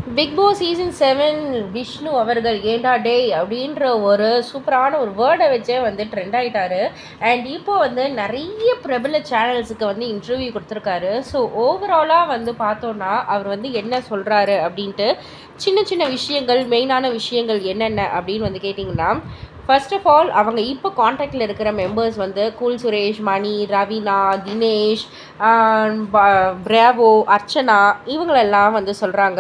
big Boss season seven Vishnu அவர்கள் ஏண்டா டே அப்படின்ற ஒரு சூப்பரான ஒரு வேர்டை வச்சே வந்து ட்ரெண்ட் ஆகிட்டாரு அண்ட் இப்போ வந்து நிறைய பிரபல சேனல்ஸுக்கு வந்து இன்டர்வியூ கொடுத்துருக்காரு ஸோ ஓவராலாக வந்து பார்த்தோன்னா அவர் வந்து என்ன சொல்கிறாரு அப்படின்ட்டு சின்ன சின்ன விஷயங்கள் மெயினான விஷயங்கள் என்னென்ன அப்படின்னு வந்து கேட்டிங்கன்னா ஃபர்ஸ்ட் ஆஃப் ஆல் அவங்க இப்போ காண்டாக்டில் இருக்கிற மெம்பர்ஸ் வந்து கூல் சுரேஷ் மணி ரவீனா தினேஷ் பிரேவோ அர்ச்சனா இவங்களெல்லாம் வந்து சொல்கிறாங்க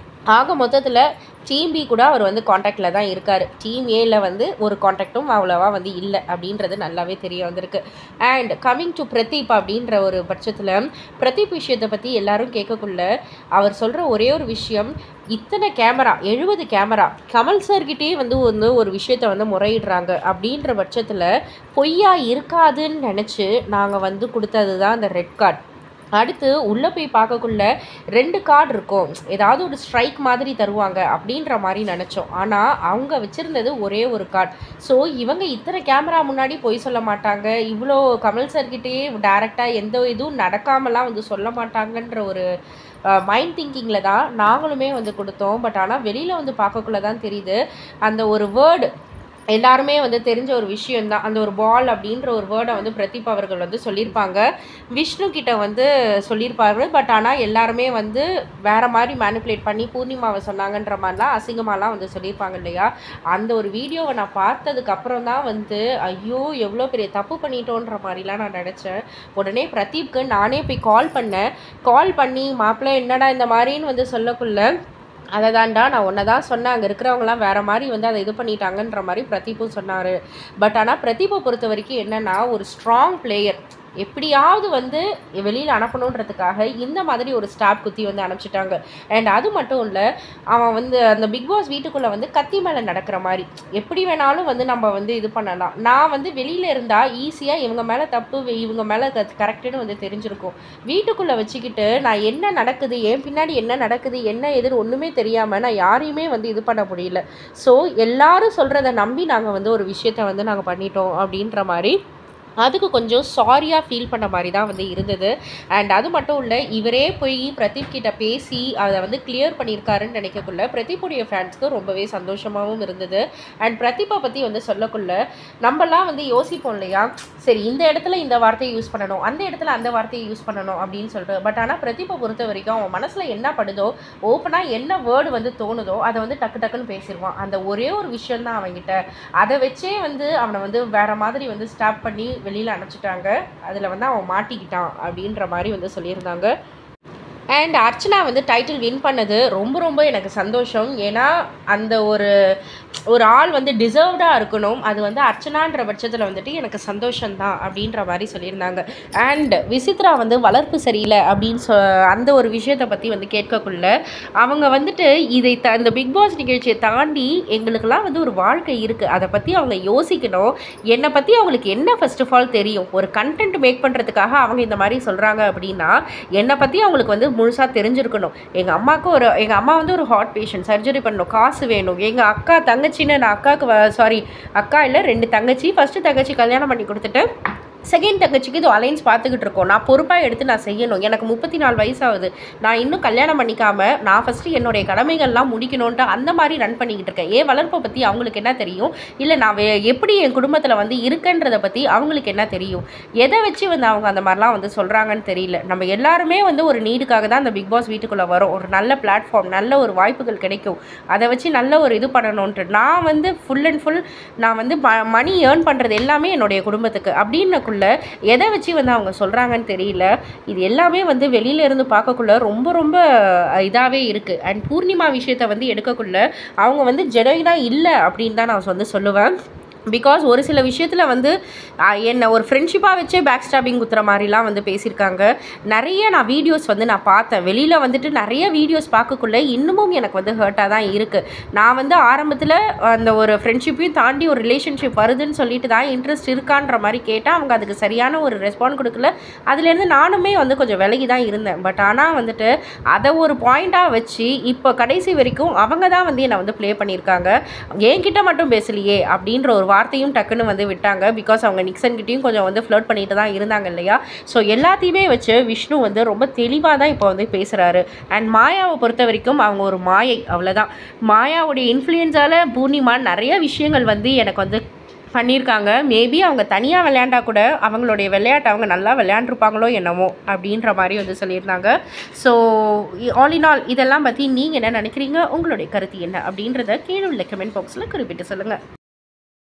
ஆக மொத்தத்தில் டீம் பி கூட அவர் வந்து காண்டாக்டில் தான் இருக்கார் டீம் ஏல வந்து ஒரு காண்டாக்டும் அவ்வளோவா வந்து இல்லை அப்படின்றது நல்லாவே தெரிய வந்திருக்கு அண்ட் கம்மிங் டு பிரதீப் அப்படின்ற ஒரு பட்சத்தில் பிரதீப் விஷயத்தை பற்றி எல்லாரும் கேட்கக்குள்ள அவர் சொல்கிற ஒரே ஒரு விஷயம் இத்தனை கேமரா எழுபது கேமரா கமல் சார்கிட்டே வந்து வந்து ஒரு விஷயத்த வந்து முறையிடுறாங்க அப்படின்ற பட்சத்தில் பொய்யா இருக்காதுன்னு நினச்சி நாங்கள் வந்து கொடுத்தது தான் அந்த ரெட் கார்டு அடுத்து உள்ளே போய் பார்க்கக்குள்ள ரெண்டு கார்டு இருக்கும் ஏதாவது ஒரு ஸ்ட்ரைக் மாதிரி தருவாங்க அப்படின்ற மாதிரி நினச்சோம் ஆனால் அவங்க வச்சுருந்தது ஒரே ஒரு கார்டு ஸோ இவங்க இத்தனை கேமரா முன்னாடி பொய் சொல்ல மாட்டாங்க இவ்வளோ கமல் சார்கிட்டயே டேரெக்டாக எந்த இதுவும் நடக்காமலாம் வந்து சொல்ல மாட்டாங்கன்ற ஒரு மைண்ட் திங்கிங்கில் தான் நாங்களுமே வந்து கொடுத்தோம் பட் ஆனால் வெளியில் வந்து பார்க்கக்குள்ள தான் தெரியுது அந்த ஒரு வேர்டு எல்லாருமே வந்து தெரிஞ்ச ஒரு விஷயந்தான் அந்த ஒரு பால் அப்படின்ற ஒரு வேர்டை வந்து பிரதீப் அவர்கள் வந்து சொல்லியிருப்பாங்க விஷ்ணு கிட்ட வந்து சொல்லியிருப்பாரு பட் ஆனால் எல்லாருமே வந்து வேற மாதிரி மேனிப்புலேட் பண்ணி பூர்ணிமாவை சொன்னாங்கன்ற மாதிரிலாம் அசிங்கமாலாம் வந்து சொல்லியிருப்பாங்க இல்லையா அந்த ஒரு வீடியோவை நான் பார்த்ததுக்கு அப்புறம் தான் வந்து ஐயோ எவ்வளோ பெரிய தப்பு பண்ணிட்டோன்ற மாதிரிலாம் நான் நினச்சேன் உடனே பிரதீப்க்கு நானே போய் கால் பண்ணேன் கால் பண்ணி மாப்பிள்ளை என்னடா இந்த மாதிரின்னு வந்து சொல்லக்குள்ள அதை தாண்டா நான் ஒன்றை தான் சொன்னேன் அங்கே இருக்கிறவங்களாம் வேறு மாதிரி வந்து அதை இது பண்ணிட்டாங்கன்ற மாதிரி பிரதீப்பும் சொன்னார் பட் ஆனால் பிரதீப்பை பொறுத்த வரைக்கும் என்னென்னா ஒரு ஸ்ட்ராங் பிளேயர் எப்படியாவது வந்து வெளியில் அனுப்பணுன்றதுக்காக இந்த மாதிரி ஒரு ஸ்டாப் குத்தி வந்து அனுப்பிச்சிட்டாங்க அண்ட் அது மட்டும் இல்லை அவன் வந்து அந்த பிக் பாஸ் வீட்டுக்குள்ளே வந்து கத்தி மேலே நடக்கிற மாதிரி எப்படி வேணாலும் வந்து நம்ம வந்து இது பண்ணலாம் நான் வந்து வெளியில் இருந்தால் ஈஸியாக இவங்க மேலே தப்பு இவங்க மேலே கரெக்டுன்னு வந்து தெரிஞ்சிருக்கும் வீட்டுக்குள்ளே வச்சுக்கிட்டு நான் என்ன நடக்குது என் பின்னாடி என்ன நடக்குது என்ன எதுன்னு ஒன்றுமே தெரியாமல் நான் யாரையுமே வந்து இது பண்ண முடியல ஸோ எல்லாரும் சொல்கிறத நம்பி நாங்கள் வந்து ஒரு விஷயத்த வந்து நாங்கள் பண்ணிட்டோம் அப்படின்ற மாதிரி அதுக்கு கொஞ்சம் சாரியாக ஃபீல் பண்ண மாதிரி தான் வந்து இருந்தது அண்ட் அது மட்டும் இல்லை இவரே போய் பிரதீப் கிட்ட பேசி அதை வந்து கிளியர் பண்ணியிருக்காருன்னு நினைக்கக்குள்ள பிரதீப்புடைய ஃபேன்ஸ்க்கு ரொம்பவே சந்தோஷமாகவும் இருந்தது அண்ட் பிரதீப்பை பற்றி வந்து சொல்லக்குள்ள நம்மலாம் வந்து யோசிப்போம் இல்லையா சரி இந்த இடத்துல இந்த வார்த்தையை யூஸ் பண்ணணும் அந்த இடத்துல அந்த வார்த்தையை யூஸ் பண்ணணும் அப்படின்னு சொல்லிட்டு பட் ஆனால் பிரதீப்பை பொறுத்த வரைக்கும் அவன் மனசில் என்ன படுதோ ஓப்பனாக என்ன வேர்டு வந்து தோணுதோ அதை வந்து டக்கு டக்குன்னு பேசிடுவான் அந்த ஒரே ஒரு விஷயம் தான் அவன்கிட்ட அதை வச்சே வந்து அவனை வந்து வேற மாதிரி வந்து ஸ்டாப் பண்ணி வெளியில் அனுப்பிச்சிட்டாங்க அதில் வந்து அவன் மாட்டிக்கிட்டான் அப்படின்ற மாதிரி வந்து சொல்லியிருந்தாங்க அண்ட் அர்ச்சனா வந்து டைட்டில் வின் பண்ணது ரொம்ப ரொம்ப எனக்கு சந்தோஷம் ஏன்னா அந்த ஒரு ஒரு ஆள் வந்து டிசர்வ்டாக இருக்கணும் அது வந்து அர்ச்சனான்ற பட்சத்தில் வந்துட்டு எனக்கு சந்தோஷம்தான் அப்படின்ற மாதிரி சொல்லியிருந்தாங்க அண்ட் விசித்ரா வந்து வளர்ப்பு சரியில்லை அப்படின்னு சொ அந்த ஒரு விஷயத்தை பற்றி வந்து கேட்கக்குள்ள அவங்க வந்துட்டு இதை த இந்த பிக் பாஸ் நிகழ்ச்சியை தாண்டி எங்களுக்கெல்லாம் வந்து ஒரு வாழ்க்கை இருக்குது அதை பற்றி அவங்க யோசிக்கணும் என்னை பற்றி அவங்களுக்கு என்ன ஃபர்ஸ்ட் ஆஃப் ஆல் தெரியும் ஒரு கண்டென்ட் மேக் பண்ணுறதுக்காக அவங்க இந்த மாதிரி சொல்கிறாங்க அப்படின்னா என்னை பற்றி அவங்களுக்கு வந்து முழுசாக தெரிஞ்சிருக்கணும் எங்கள் அம்மாவுக்கு ஒரு எங்கள் அம்மா வந்து ஒரு ஹார்ட் பேஷண்ட் சர்ஜரி பண்ணணும் காசு வேணும் எங்கள் அக்கா தங்கச்சின்னு நான் அக்காவுக்கு சாரி அக்கா இல்லை ரெண்டு தங்கச்சி ஃபஸ்ட்டு தங்கச்சி கல்யாணம் பண்ணி கொடுத்துட்டு செகண்ட் தங்கச்சிக்கு இது அலைன்ஸ் பார்த்துக்கிட்டு இருக்கோம் நான் பொறுப்பாக எடுத்து நான் செய்யணும் எனக்கு முப்பத்தி நாலு வயசாகுது நான் இன்னும் கல்யாணம் பண்ணிக்காம நான் ஃபஸ்ட்டு என்னுடைய கடமைகள்லாம் முடிக்கணுன்ட்டு அந்த மாதிரி ரன் பண்ணிக்கிட்டு இருக்கேன் ஏன் வளர்ப்பை பற்றி அவங்களுக்கு என்ன தெரியும் இல்லை நான் வே எப்படி என் குடும்பத்தில் வந்து இருக்கன்றதை பற்றி அவங்களுக்கு என்ன தெரியும் எதை வச்சு வந்து அவங்க அந்த மாதிரிலாம் வந்து சொல்கிறாங்கன்னு தெரியல நம்ம எல்லாருமே வந்து ஒரு நீடுக்காக தான் அந்த பிக் பாஸ் வீட்டுக்குள்ளே வரோம் ஒரு நல்ல பிளாட்ஃபார்ம் நல்ல ஒரு வாய்ப்புகள் கிடைக்கும் அதை வச்சு நல்ல ஒரு இது பண்ணணுன்ட்டு நான் வந்து ஃபுல் அண்ட் ஃபுல் நான் வந்து மணி ஏர்ன் பண்ணுறது எல்லாமே என்னுடைய குடும்பத்துக்கு அப்படின்னு பார்க்கக்குள்ள எதை வச்சு வந்து அவங்க சொல்கிறாங்கன்னு தெரியல இது எல்லாமே வந்து வெளியில இருந்து பார்க்கக்குள்ள ரொம்ப ரொம்ப இதாகவே இருக்குது அண்ட் பூர்ணிமா விஷயத்தை வந்து எடுக்கக்குள்ள அவங்க வந்து ஜெனுயினாக இல்லை அப்படின்னு தான் நான் வந்து சொல்லுவேன் பிகாஸ் ஒரு சில விஷயத்தில் வந்து என்னை ஒரு ஃப்ரெண்ட்ஷிப்பாக வச்சே பேக் ஸ்டாபிங் குத்துற மாதிரிலாம் வந்து பேசியிருக்காங்க நிறைய நான் வீடியோஸ் வந்து நான் பார்த்தேன் வெளியில் வந்துட்டு நிறைய வீடியோஸ் பார்க்கக்குள்ள இன்னமும் எனக்கு வந்து ஹர்ட்டாக தான் இருக்குது நான் வந்து ஆரம்பத்தில் அந்த ஒரு ஃப்ரெண்ட்ஷிப்பையும் தாண்டி ஒரு ரிலேஷன்ஷிப் வருதுன்னு சொல்லிட்டு தான் இன்ட்ரெஸ்ட் இருக்கான்ற மாதிரி கேட்டால் அவங்க அதுக்கு சரியான ஒரு ரெஸ்பாண்ட் கொடுக்கல அதுலேருந்து நானுமே வந்து கொஞ்சம் விலகி தான் இருந்தேன் பட் ஆனால் வந்துட்டு அதை ஒரு பாயிண்ட்டாக வச்சு இப்போ கடைசி வரைக்கும் அவங்க தான் வந்து என்னை வந்து ப்ளே பண்ணியிருக்காங்க என்கிட்ட மட்டும் பேசலையே அப்படின்ற ஒரு வார்த்தையும் டக்குன்னு வந்து விட்டாங்க பிகாஸ் அவங்க நிக்சன் கிட்டேயும் கொஞ்சம் வந்து ஃப்ளோட் பண்ணிட்டு தான் இருந்தாங்க இல்லையா ஸோ எல்லாத்தையுமே வச்சு விஷ்ணு வந்து ரொம்ப தெளிவாக தான் இப்போ வந்து பேசுகிறாரு அண்ட் மாயாவை பொறுத்த வரைக்கும் அவங்க ஒரு மாயை அவ்வளோதான் மாயாவுடைய இன்ஃப்ளூயன்ஸால் பூர்ணிமா நிறைய விஷயங்கள் வந்து எனக்கு வந்து பண்ணியிருக்காங்க மேபி அவங்க தனியாக விளையாண்டா கூட அவங்களுடைய விளையாட்டு அவங்க நல்லா விளையாண்டுருப்பாங்களோ என்னமோ அப்படின்ற மாதிரி வந்து சொல்லியிருந்தாங்க ஸோ ஆல் இன் ஆல் இதெல்லாம் பற்றி நீங்கள் என்ன நினைக்கிறீங்க உங்களுடைய கருத்து என்ன அப்படின்றத கீழே உள்ள கமெண்ட் பாக்ஸில் குறிப்பிட்டு சொல்லுங்கள்